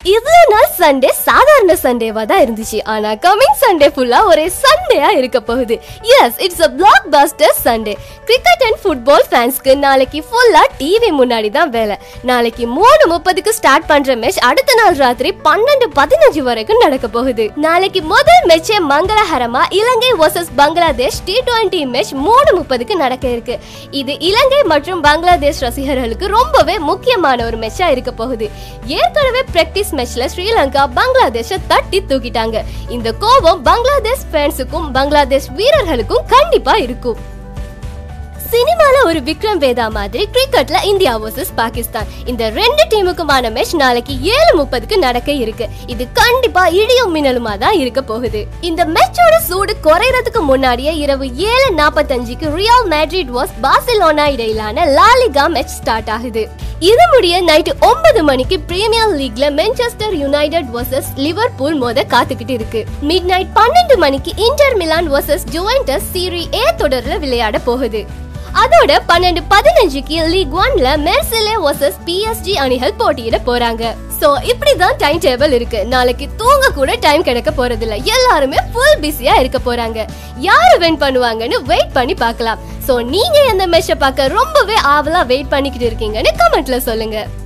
இவ்வளவு நாள் சண்டே சாதாரண சண்டேவா தான் இருந்துச்சு ஆனா கமிங் சண்டே ஃபுல்லா ஒரே சண்டேயா இருக்க போகுது yes it's a blockbuster Sunday cricket and football ஃபேன்ஸ்க்கு நாளைக்கு ஃபுல்லா டிவி முன்னாடி தான் வேலை நாளைக்கு மூணு முப்பதுக்கு ஸ்டார்ட் பண்ற மேட்ச் அடுத்த நாள் ராத்திரி பன்னெண்டு பதினஞ்சு வரைக்கும் நடக்க போகுது நாளைக்கு முதல் மேட்சே மங்களகரமா இலங்கை versus Bangladesh T twenty match மூணு முப்பதுக்கு நடக்க இருக்கு இது இலங்கை மற்றும் பங்களாதேஷ் ரசிகர்களுக்கு ரொம்பவே முக்கியமான ஒரு மேட்சா இருக்க போகுது ஏற்கனவே பிராக்டிஸ் மேட்ச்ல ஸ்ரீலங்கா பங்களாதேஷ தட்டி தூக்கிட்டாங்க இந்த கோபம் பங்களாதேஷ் ஃபேன்ஸுக்கும் பங்களாதேஷ் வீரர்களுக்கும் கண்டிப்பா இருக்கும் சினிமால ஒரு விக்ரம் வேதா மாதிரி கிரிக்கெட்ல இந்தியா வர்சஸ் பாகிஸ்தான் இந்த ரெண்டு டீமுக்குமான மேட்ச் நாளைக்கு ஏழு முப்பதுக்கு நடக்க இருக்கு இது கண்டிப்பா இடியும் மின்னலுமா தான் இருக்க போகுது இந்த மேட்சோட சூடு குறையறதுக்கு முன்னாடியே இரவு ஏழு நாற்பத்தஞ்சுக்கு ரியால் மேட்ரிட் வாஸ் பார்சிலோனா இடையிலான லாலிகா மேட்ச் ஸ்டார்ட் ஆகுது இது முடிய நைட்டு ஒன்பது மணிக்கு பிரீமியர் லீக்ல மான்செஸ்டர் யுனைடெட் வர்சஸ் லிவர்பூல் மோத காத்துக்கிட்டு இருக்கு மிட் நைட் பன்னெண்டு மணிக்கு இன்டர் மிலான் வர்சஸ் ஜுவென்டஸ் சீரி ஏ தொடர்ல விளையாட போகுது அதோட பன்னெண்டு பதினஞ்சுக்கு லீக் ஒன்ல மெர்சிலே வர்சஸ் பிஎஸ்ஜி அணிகள் போட்டியிட போறாங்க சோ இப்படிதான் டைம் டேபிள் இருக்கு நாளைக்கு தூங்க கூட டைம் கிடைக்க போறது இல்ல எல்லாருமே ஃபுல் பிஸியா இருக்க போறாங்க யாரு வின் பண்ணுவாங்கன்னு வெயிட் பண்ணி பார்க்கலாம் சோ நீங்க எந்த மேட்சை பார்க்க ரொம்பவே ஆவலா வெயிட் பண்ணிக்கிட்டு இருக்கீங்கன்னு கமெண்ட்ல சொல்லுங்க